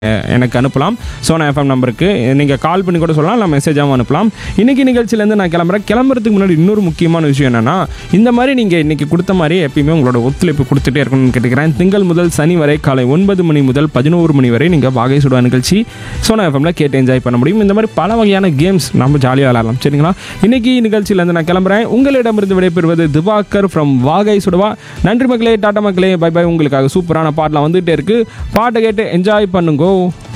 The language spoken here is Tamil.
அஹ், எனக்கு அனுப்பலாம் சோனா எஃப்எம் நம்பருக்கு நீங்கள் கால் பண்ணி கூட சொல்லலாம் இல்லை மெசேஜாகவும் அனுப்பலாம் இன்றைக்கி நிகழ்ச்சியிலேருந்து நான் கிளம்புறேன் கிளம்புறதுக்கு முன்னாடி இன்னொரு முக்கியமான விஷயம் என்னென்னா இந்த மாதிரி நீங்கள் இன்றைக்கி கொடுத்த மாதிரி எப்பயுமே உங்களோட ஒத்துழைப்பு கொடுத்துட்டே இருக்கணும்னு கேட்டுக்கிறேன் திங்கள் முதல் சனி வரை காலை ஒன்பது மணி முதல் பதினோரு மணி வரை நீங்கள் வாகை சுடா நிகழ்ச்சி சோனா எஃப்எம்ல கேட்டு என்ஜாய் பண்ண முடியும் இந்த மாதிரி பல வகையான கேம்ஸ் நம்ம ஜாலியாக விளையாடலாம் சரிங்களா இன்னைக்கு நிகழ்ச்சியிலேருந்து நான் கிளம்புறேன் உங்களிடமிருந்து விடைபெறுவது திவாகர் ஃப்ரம் வாகை சுடவா நன்றி மக்களே டாட்டா மக்களே பை பை உங்களுக்காக சூப்பரான பாட்டெலாம் வந்துகிட்டே இருக்கு பாட்டை கேட்டு என்ஜாய் பண்ணுங்கோ